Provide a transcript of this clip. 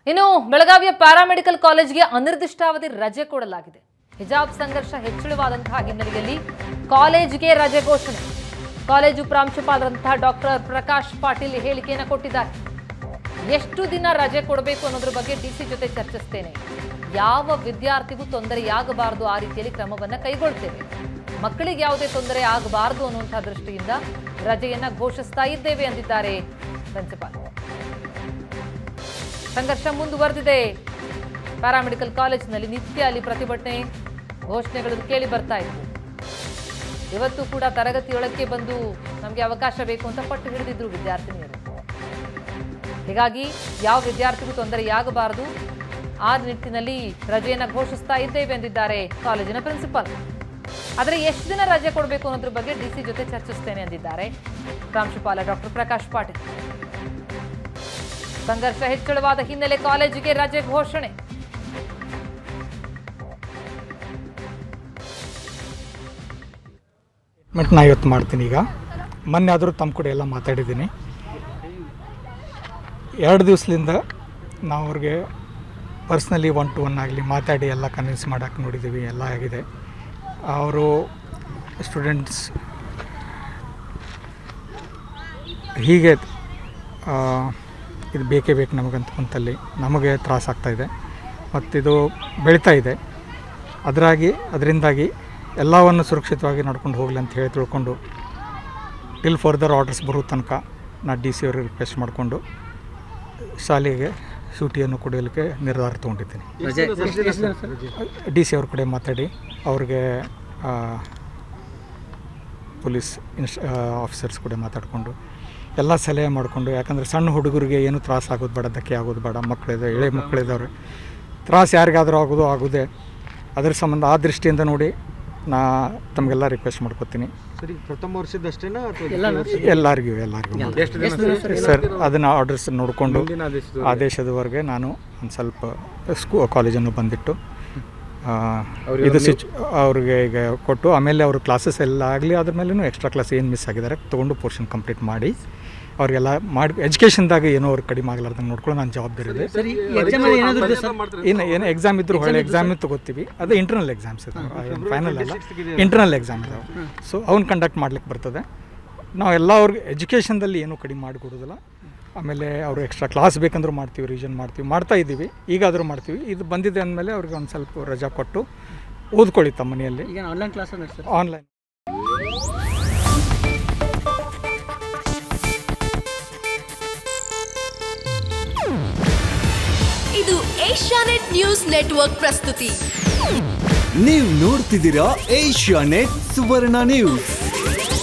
ಇನ್ನು ಬೆಳಗಾವಿಯ ಪ್ಯಾರಾಮೆಡಿಕಲ್ ಕಾಲೇಜ್ಗೆ ಅನಿರ್ದಿಷ್ಟಾವಧಿ ರಜೆ ಕೊಡಲಾಗಿದೆ ಹಿಜಾಬ್ ಸಂಘರ್ಷ ಹೆಚ್ಚಳವಾದಂತಹ ಹಿನ್ನೆಲೆಯಲ್ಲಿ ಕಾಲೇಜ್ಗೆ ರಜೆ ಘೋಷಣೆ ಕಾಲೇಜು ಪ್ರಾಂಶುಪಾಲರಂತಹ ಡಾಕ್ಟರ್ ಪ್ರಕಾಶ್ ಪಾಟೀಲ್ ಹೇಳಿಕೆಯನ್ನು ಕೊಟ್ಟಿದ್ದಾರೆ ಎಷ್ಟು ದಿನ ರಜೆ ಕೊಡಬೇಕು ಅನ್ನೋದ್ರ ಬಗ್ಗೆ ಡಿಸಿ ಜೊತೆ ಚರ್ಚಿಸ್ತೇನೆ ಯಾವ ವಿದ್ಯಾರ್ಥಿಗೂ ತೊಂದರೆಯಾಗಬಾರದು ಆ ರೀತಿಯಲ್ಲಿ ಕ್ರಮವನ್ನು ಕೈಗೊಳ್ತೇವೆ ಮಕ್ಕಳಿಗೆ ಯಾವುದೇ ತೊಂದರೆ ಆಗಬಾರದು ಅನ್ನುವಂತಹ ದೃಷ್ಟಿಯಿಂದ ರಜೆಯನ್ನ ಘೋಷಿಸ್ತಾ ಇದ್ದೇವೆ ಎಂದಿದ್ದಾರೆ ಪ್ರಿನ್ಸಿಪಾಲ್ ಸಂಘರ್ಷ ಮುಂದುವರೆದಿದೆ ಪ್ಯಾರಾಮೆಡಿಕಲ್ ಕಾಲೇಜಿನಲ್ಲಿ ನಿತ್ಯ ಅಲ್ಲಿ ಪ್ರತಿಭಟನೆ ಘೋಷಣೆಗಳು ಕೇಳಿ ಬರ್ತಾ ಇತ್ತು ಇವತ್ತು ಕೂಡ ತರಗತಿಯೊಳಕ್ಕೆ ಬಂದು ನಮಗೆ ಅವಕಾಶ ಬೇಕು ಅಂತ ಪಟ್ಟು ಹಿಡಿದಿದ್ರು ವಿದ್ಯಾರ್ಥಿನಿಯರು ಹೀಗಾಗಿ ಯಾವ ವಿದ್ಯಾರ್ಥಿಗೂ ತೊಂದರೆಯಾಗಬಾರದು ಆ ನಿಟ್ಟಿನಲ್ಲಿ ರಜೆಯನ್ನು ಘೋಷಿಸ್ತಾ ಇದ್ದೇವೆ ಎಂದಿದ್ದಾರೆ ಕಾಲೇಜಿನ ಪ್ರಿನ್ಸಿಪಾಲ್ ಆದರೆ ಎಷ್ಟು ದಿನ ರಜೆ ಕೊಡಬೇಕು ಅನ್ನೋದ್ರ ಬಗ್ಗೆ ಡಿಸಿ ಜೊತೆ ಚರ್ಚಿಸ್ತೇನೆ ಎಂದಿದ್ದಾರೆ ಪ್ರಾಂಶುಪಾಲ ಡಾಕ್ಟರ್ ಪ್ರಕಾಶ್ ಪಾಟೀಲ್ ಸಂಘರ್ಷ ಹೆಚ್ಚಳವಾದ ಹಿನ್ನೆಲೆ ಕಾಲೇಜಿಗೆ ರಜೆ ಘೋಷಣೆ ಬಟ್ ನಾ ಇವತ್ತು ಮಾಡ್ತೀನಿ ಈಗ ಮೊನ್ನೆ ಆದರೂ ತಮ್ಮ ಕೂಡ ಎಲ್ಲ ಮಾತಾಡಿದ್ದೀನಿ ಎರಡು ದಿವಸದಿಂದ ನಾವು ಅವ್ರಿಗೆ ಪರ್ಸ್ನಲಿ ಒನ್ ಟು ಒನ್ ಆಗಲಿ ಮಾತಾಡಿ ಎಲ್ಲ ಕನ್ವಿನ್ಸ್ ಮಾಡೋಕ್ಕೆ ನೋಡಿದ್ದೀವಿ ಎಲ್ಲ ಆಗಿದೆ ಅವರು ಸ್ಟೂಡೆಂಟ್ಸ್ ಹೀಗೆ ಆ, ಇದು ಬೇಕೇ ಬೇಕು ನಮಗಂತ ಕುಂತಲ್ಲಿ ನಮಗೆ ತ್ರಾಸ ಆಗ್ತಾಯಿದೆ ಮತ್ತಿದು ಬೆಳೀತಾ ಇದೆ ಅದರಾಗಿ ಅದರಿಂದಾಗಿ ಎಲ್ಲವನ್ನು ಸುರಕ್ಷಿತವಾಗಿ ನಡ್ಕೊಂಡು ಹೋಗಲಿ ಅಂತ ಹೇಳಿ ತಿಳ್ಕೊಂಡು ಟಿಲ್ ಫರ್ದರ್ ಆರ್ಡರ್ಸ್ ಬರೋ ತನಕ ನಾ ಡಿ ಸಿ ಅವ್ರಿಗೆ ರಿಕ್ವೆಸ್ಟ್ ಮಾಡಿಕೊಂಡು ಶಾಲೆಗೆ ಸೂಟಿಯನ್ನು ಕೊಡಲಿಕ್ಕೆ ನಿರ್ಧಾರ ತೊಗೊಂಡಿದ್ದೀನಿ ಡಿ ಸಿ ಅವ್ರ ಕಡೆ ಮಾತಾಡಿ ಅವ್ರಿಗೆ ಆ, ಪೊಲೀಸ್ ಇನ್ಸ್ ಆಫೀಸರ್ಸ್ ಕೂಡ ಮಾತಾಡಿಕೊಂಡು ಎಲ್ಲ ಸಲಹೆ ಮಾಡಿಕೊಂಡು ಯಾಕಂದರೆ ಸಣ್ಣ ಹುಡುಗರಿಗೆ ಏನು ತ್ರಾಸ ಆಗೋದು ಬೇಡ ಧಕ್ಕೆ ಆಗೋದು ಬೇಡ ಮಕ್ಕಳಿದೆ ಎಳೆ ಮಕ್ಕಳಿದ್ದವ್ರೆ ತ್ರಾಸ ಯಾರಿಗಾದರೂ ಆಗೋದು ಆಗೋದೇ ಅದ್ರ ಸಂಬಂಧ ಆ ದೃಷ್ಟಿಯಿಂದ ನೋಡಿ ನಾ ತಮಗೆಲ್ಲ ರಿಕ್ವೆಸ್ಟ್ ಮಾಡ್ಕೊತೀನಿ ಸರಿ ಪ್ರಥಮ ವರ್ಷದಷ್ಟೇನಾ ಅಥವಾ ಎಲ್ಲರಿಗೂ ಎಲ್ಲರಿಗೂ ಸರ್ ಅದನ್ನು ಆರ್ಡರ್ಸ್ ನೋಡಿಕೊಂಡು ಮುಂದಿನ ಆದೇಶದ ಆದೇಶದವರೆಗೆ ನಾನು ಒಂದು ಸ್ವಲ್ಪ ಸ್ಕೂ ಕಾಲೇಜನ್ನು ಬಂದಿಟ್ಟು ಆ, ಇದು ಸಿಚ್ ಅವ್ರಿಗೆ ಈಗ ಕೊಟ್ಟು ಆಮೇಲೆ ಅವರು ಕ್ಲಾಸಸ್ ಎಲ್ಲ ಆಗಲಿ ಅದ್ರ ಮೇಲೂ ಎಕ್ಸ್ಟ್ರಾ ಕ್ಲಾಸ್ ಏನು ಮಿಸ್ ಆಗಿದ್ದಾರೆ ತೊಗೊಂಡು ಪೋರ್ಷನ್ ಕಂಪ್ಲೀಟ್ ಮಾಡಿ ಅವ್ರಿಗೆಲ್ಲ ಮಾಡಿ ಎಜುಕೇಷನ್ದಾಗ ಏನೋ ಅವ್ರು ಕಡಿಮೆ ಆಗಲಾರ್ದಂಗೆ ನೋಡ್ಕೊಳ್ಳೋ ನನ್ನ ಜವಾಬ್ದಾರಿ ಇದೆ ಇನ್ನು ಏನು ಎಕ್ಸಾಮ್ ಇದ್ರು ಒಳ್ಳೆ ಎಕ್ಸಾಮ್ ತಗೋತೀವಿ ಅದು ಇಂಟರ್ನಲ್ ಎಕ್ಸಾಮ್ಸ್ ಇದಾವೆ ಫೈನಲ್ ಅಲ್ಲ ಇಂಟರ್ನಲ್ ಎಕ್ಸಾಮ್ ಇದಾವೆ ಸೊ ಅವ್ನು ಕಂಡಕ್ಟ್ ಮಾಡ್ಲಿಕ್ಕೆ ಬರ್ತದೆ ನಾವು ಎಲ್ಲ ಅವ್ರಿಗೆ ಎಜುಕೇಷನ್ದಲ್ಲಿ ಏನೂ ಕಡಿಮೆ ಮಾಡಿಕೊಡೋದಿಲ್ಲ ಆಮೇಲೆ ಅವರು ಎಕ್ಸ್ಟ್ರಾ ಕ್ಲಾಸ್ ಬೇಕಂದ್ರೂ ಮಾಡ್ತೀವಿ ರಿವಿಷನ್ ಮಾಡ್ತೀವಿ ಮಾಡ್ತಾ ಇದ್ದೀವಿ ಈಗಾದರೂ ಮಾಡ್ತೀವಿ ಇದು ಬಂದಿದೆ ಅಂದಮೇಲೆ ಅವ್ರಿಗೆ ಒಂದು ಸ್ವಲ್ಪ ರಜಾ ಕೊಟ್ಟು ಓದ್ಕೊಳ್ಳಿ ತಮ್ಮ ಮನೆಯಲ್ಲಿ ಈಗ ಆನ್ಲೈನ್ ಕ್ಲಾಸ್ ನಡೆಸ್ತಾರೆ ಆನ್ಲೈನ್ ಇದು ಏಷ್ಯಾನೆಟ್ ನ್ಯೂಸ್ ನೆಟ್ವರ್ಕ್ ಪ್ರಸ್ತುತಿ ನೀವು ನೋಡ್ತಿದ್ದೀರಾ ಏಷ್ಯಾ ನೆಟ್ ಸುವರ್ಣ ನ್ಯೂಸ್